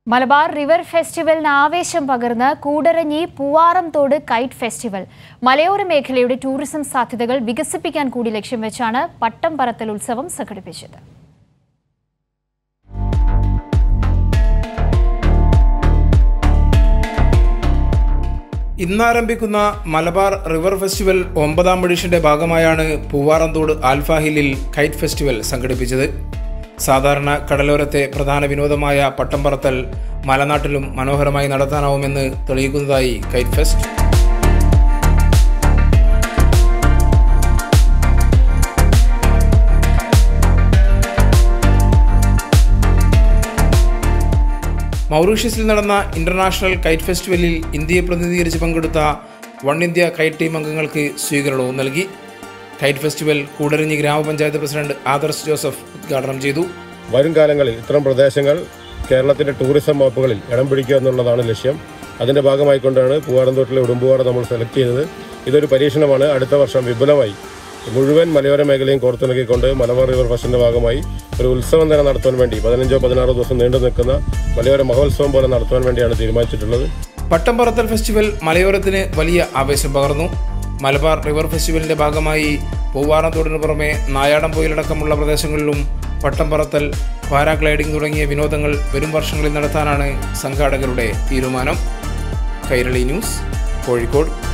Malabar river ഫെസ്റ്റിവലിന് ആവേശം പകർന്ന് Koodaranji പൂവാറംതോട് KITE festival മലയോര മേഖലയുടെ ടൂറിസം സാധ്യതകൾ വികസിപ്പിക്കാൻ കൂടി ലക്ഷ്യം വെച്ചാണ് പട്ടം പറത്തൽ ഉത്സവം സംഘടിപ്പിച്ചത് ഇന്നാരംഭിക്കുന്ന മലബാർ റിവർ ഫെസ്റ്റിവൽ ഒമ്പതാം എഡിഷന്റെ ഭാഗമായാണ് പൂവാറന്തോട് ആൽഫ ഹില്ലിൽ കൈറ്റ് ഫെസ്റ്റിവൽ സംഘടിപ്പിച്ചത് സാധാരണ കടലോരത്തെ പ്രധാന വിനോദമായ പട്ടം പറത്തൽ മലനാട്ടിലും മനോഹരമായി നടത്താനാവുമെന്ന് തെളിയിക്കുന്നതായി കൈറ്റ് ഫെസ്റ്റ് മൗറീഷ്യസിൽ നടന്ന ഇന്റർനാഷണൽ കൈറ്റ് ഫെസ്റ്റിവലിൽ ഇന്ത്യയെ പ്രതിനിധീകരിച്ച് പങ്കെടുത്ത വൺ ഇന്ത്യ കൈറ്റ് ടീം അംഗങ്ങൾക്ക് സ്വീകരണവും നൽകി കൈറ്റ് ഫെസ്റ്റിവൽ കൂടരഞ്ഞി ഗ്രാമപഞ്ചായത്ത് പ്രസിഡന്റ് ആദർശ് ജോസഫ് ഉദ്ഘാടനം ചെയ്തു വരും കാലങ്ങളിൽ ഇത്തരം പ്രദേശങ്ങൾ കേരളത്തിൻ്റെ ടൂറിസം മാപ്പുകളിൽ ഇടം പിടിക്കുക എന്നുള്ളതാണ് ലക്ഷ്യം അതിൻ്റെ ഭാഗമായിക്കൊണ്ടാണ് പൂവാടന്തോട്ടിലെ ഉടുമ്പുപാറ നമ്മൾ സെലക്ട് ചെയ്തത് ഇതൊരു പരീക്ഷണമാണ് അടുത്ത വർഷം വിപുലമായി മുഴുവൻ മലയോര മേഖലയും കോർത്തിണക്കിക്കൊണ്ട് മലബാർ റിവർ ഫസ്റ്റിൻ്റെ ഭാഗമായി ഒരു ഉത്സവം തന്നെ നടത്താൻ വേണ്ടി പതിനഞ്ചോ പതിനാറോ ദിവസം നീണ്ടു നിൽക്കുന്ന മലയോര മഹോത്സവം പോലെ നടത്താൻ വേണ്ടിയാണ് തീരുമാനിച്ചിട്ടുള്ളത് പട്ടം പറത്തൽ ഫെസ്റ്റിവൽ മലയോരത്തിന് വലിയ ആവേശം പകർന്നു മലബാർ റിവർ ഫെസ്റ്റിവലിന്റെ ഭാഗമായി പൂവാറന്തോടിനു പുറമെ നായാടംപൊയിലടക്കമുള്ള പ്രദേശങ്ങളിലും പട്ടം പറത്തൽ പാരാഗ്ലൈഡിംഗ് തുടങ്ങിയ വിനോദങ്ങൾ വരും വർഷങ്ങളിൽ നടത്താനാണ് സംഘാടകരുടെ തീരുമാനം കൈരളി ന്യൂസ് കോഴിക്കോട്